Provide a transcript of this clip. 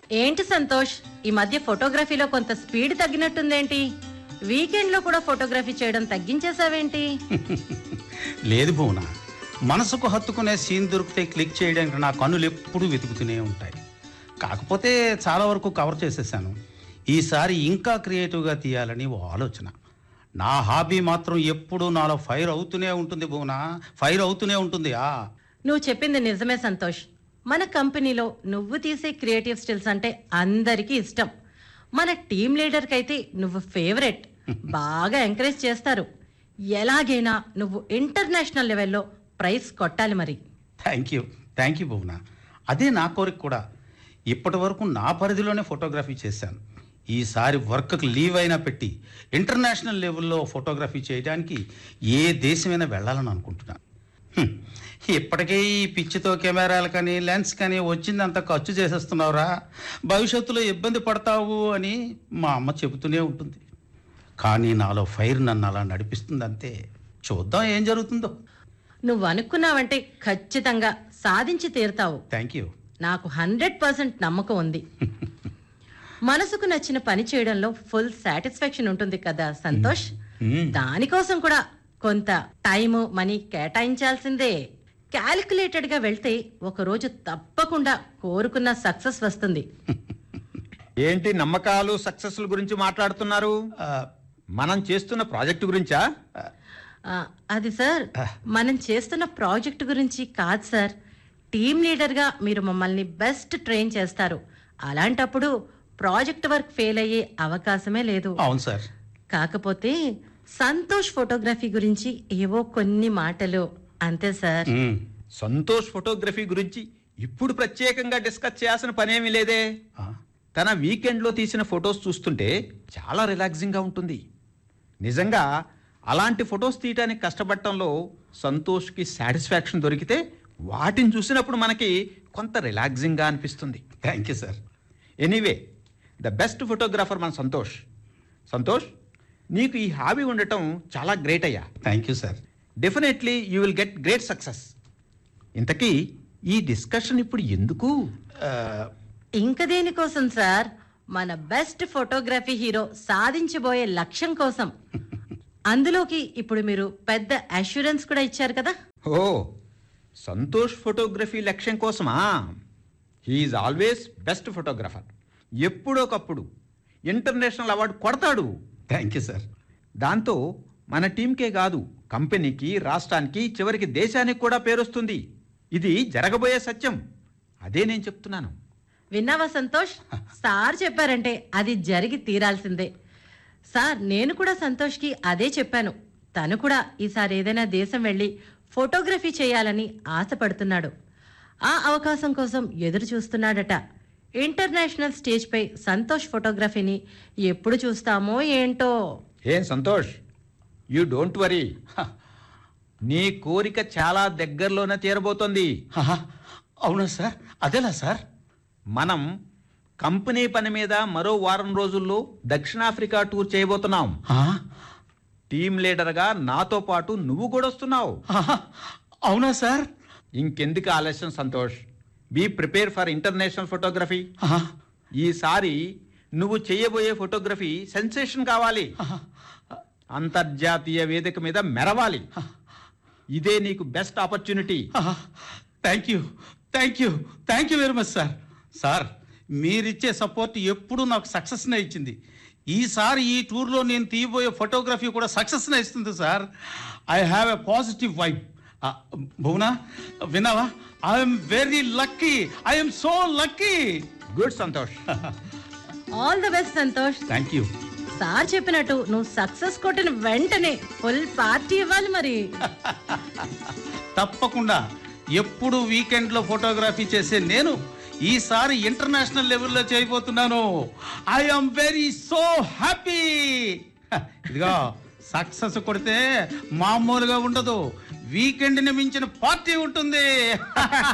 ఏంటి సంతోష్ ఈ మధ్య ఫోటోగ్రఫీలో కొంత స్పీడ్ తగ్గినట్టుందేంటి వీకెండ్ లో కూడా ఫోటోగ్రఫీ చేయడం తగ్గించేసావేంటి లేదు భువన మనసుకు హత్తుకునే సీన్ దొరికితే క్లిక్ చేయడానికి నా కన్నులు ఎప్పుడూ వెతుకుతూనే ఉంటాయి కాకపోతే చాలా వరకు కవర్ చేసేసాను ఈసారి ఇంకా క్రియేటివ్గా తీయాలని ఓ ఆలోచన నా హాబీ మాత్రం ఎప్పుడూ నాలో ఫైర్ అవుతూనే ఉంటుంది భువన ఫైర్ అవుతూనే ఉంటుంది ఆ నువ్వు చెప్పింది నిజమే సంతోష్ మన కంపెనీలో నువ్వు తీసే క్రియేటివ్ స్టిల్స్ అంటే అందరికీ ఇష్టం మన టీమ్ లీడర్ కైతే నువ్వు ఫేవరెట్ బాగా ఎంకరేజ్ చేస్తారు ఎలాగైనా నువ్వు ఇంటర్నేషనల్ లెవెల్లో ప్రైజ్ కొట్టాలి మరి thank you thank you Bhuvana అదే నా కోరిక కూడా ఇప్పటి వరకు నా పరిధిలోనే ఫోటోగ్రఫీ చేశాను ఈసారి వర్క్కి లీవ్ అయినా పెట్టి ఇంటర్నేషనల్ లెవెల్లో ఫోటోగ్రఫీ చేయడానికి ఏ దేశమైనా వెళ్ళాలని అనుకుంటున్నాను హ్మ్. ఇప్పటికే ఈ పిచ్చితో కెమెరాలు కానీ లెన్స్ కానీ వచ్చిందంత ఖర్చు చేసేస్తున్నావురా భవిష్యత్తులో ఇబ్బంది పడతావు అని మా అమ్మ చెబుతూనే ఉంటుంది కానీ నాలో ఫైర్ నన్ను అలా నడిపిస్తుంది అంతే చూద్దాం ఏం జరుగుతుందో నువ్వు అనుకున్నావంటే ఖచ్చితంగా సాధించి తీరుతావు థ్యాంక్ యూ నాకు హండ్రెడ్ పర్సెంట్ నమ్మకం ఉంది మనసుకు నచ్చిన పని చేయడంలో ఫుల్ సాటిస్ఫాక్షన్ ఉంటుంది కదా సంతోష్ మ్మ్. దానికోసం కూడా కొంత టైము మనీ కేటాయించాల్సిందే క్యాలిక్యులేటెడ్ గా వెళ్తే ఒక రోజు తప్పకుండా కోరుకున్న సక్సెస్ వస్తుంది ఏంటి నమ్మకాలు సక్సెస్ల గురించి మాట్లాడుతున్నారు ఆ, మనం చేస్తున్న ప్రాజెక్టు గురించా ఆ, అది సార్ మనం చేస్తున్న ప్రాజెక్ట్ గురించి కాదు సార్ టీమ్ లీడర్గా మీరు మమ్మల్ని బెస్ట్ ట్రైన్ చేస్తారు అలాంటప్పుడు ప్రాజెక్ట్ వర్క్ ఫెయిల్ అయ్యే అవకాశమే లేదు అవును సార్ కాకపోతే సంతోష్ ఫోటోగ్రఫీ గురించి ఏవో కొన్ని మాటలు అంతే సార్ మ్మ్. సంతోష్ ఫోటోగ్రఫీ గురించి ఇప్పుడు ప్రత్యేకంగా డిస్కస్ చేయాల్సిన పనేమీ లేదే ఆ, తన వీకెండ్లో తీసిన ఫొటోస్ చూస్తుంటే చాలా రిలాక్సింగ్గా ఉంటుంది నిజంగా అలాంటి ఫొటోస్ తీయడానికి కష్టపడటంలో సంతోష్కి సాటిస్ఫాక్షన్ దొరికితే వాటిని చూసినప్పుడు మనకి కొంత రిలాక్సింగ్గా అనిపిస్తుంది thank you sir anyway the best photographer మన సంతోష్ సంతోష్ నీకు ఈ హాబీ ఉండటం చాలా గ్రేట్ అయ్యా thank you sir definitely you will get great success ఇంతకీ ఈ డిస్కషన్ ఇప్పుడు ఎందుకు ఆ, ఇంక దేనికోసం సార్ మన బెస్ట్ ఫోటోగ్రఫీ హీరో సాధించబోయే లక్ష్యం కోసం అందులోకి ఇప్పుడు మీరు పెద్ద అష్యూరెన్స్ కూడా ఇచ్చారు కదా ఓ సంతోష్ ఫోటోగ్రఫీ లక్ష్యం కోసమా హీఈస్ ఆల్వేస్ బెస్ట్ ఫోటోగ్రఫర్ ఎప్పుడోకప్పుడు ఇంటర్నేషనల్ అవార్డు కొడతాడు థ్యాంక్ యూ సార్ దాంతో మన టీంకే కాదు కంపెనీకి రాష్ట్రానికి చివరికి దేశానికి కూడా పేరొస్తుంది ఇది జరగబోయే సత్యం అదే నేను చెప్తున్నాను విన్నావా సంతోష్ సార్ చెప్పారంటే అది జరిగి తీరాల్సిందే సార్ నేను కూడా సంతోష్కి అదే చెప్పాను తను కూడా ఈసారి ఏదైనా దేశం వెళ్ళి ఫోటోగ్రఫీ చేయాలని ఆశపడుతున్నాడు ఆ అవకాశం కోసం ఎదురు చూస్తున్నాడట ఇంటర్నేషనల్ స్టేజ్పై సంతోష్ ఫోటోగ్రఫీని ఎప్పుడు చూస్తామో ఏంటో ఏం సంతోష్ యూ డోంట్ వరీ నీ కోరిక చాలా దగ్గరలోనే తీరబోతోంది ఆహా, అవునా సార్ అదేలా సార్ మనం కంపెనీ పని మీద మరో వారం రోజుల్లో దక్షిణాఫ్రికా టూర్ చేయబోతున్నాం ఆ, టీమ్ లీడర్గా నాతో పాటు నువ్వు కూడా వస్తున్నావు ఆహా, అవునా సార్ ఇంకెందుకు ఆలస్యం Santosh be prepare for international photography ఆహా, ఈసారి నువ్వు చేయబోయే ఫోటోగ్రఫీ సెన్సేషన్ కావాలి ఆహా, అంతర్జాతీయ వేదిక మీద మెరవాలి ఇదే నీకు బెస్ట్ ఆపర్చునిటీ ఆహా, thank you thank you thank you very much sir sir మీరిచ్చే సపోర్ట్ ఎప్పుడూ నాకు సక్సెస్నే ఇచ్చింది ఈసారి ఈ టూర్లో నేను తీయబోయే ఫోటోగ్రఫీ కూడా సక్సెస్నే ఇస్తుంది sir I have a positive vibe Bhuvana విన్నావా I'm very lucky I'm so lucky good Santosh all the best Santosh thank you sir చెప్పినట్టు నువ్వు సక్సెస్ కొట్టిన వెంటనే ఫుల్ పార్టీ ఇవ్వాలి మరి తప్పకుండా ఎప్పుడు వీకెండ్లో ఫోటోగ్రఫీ చేసే నేను ఈసారి ఇంటర్నేషనల్ లెవెల్లో చేయబోతున్నాను ఐఎమ్ వెరీ సో హ్యాపీ ఇదిగో సక్సెస్ కొడితే మామూలుగా ఉండదు వీకెండ్ని మించిన పార్టీ ఉంటుంది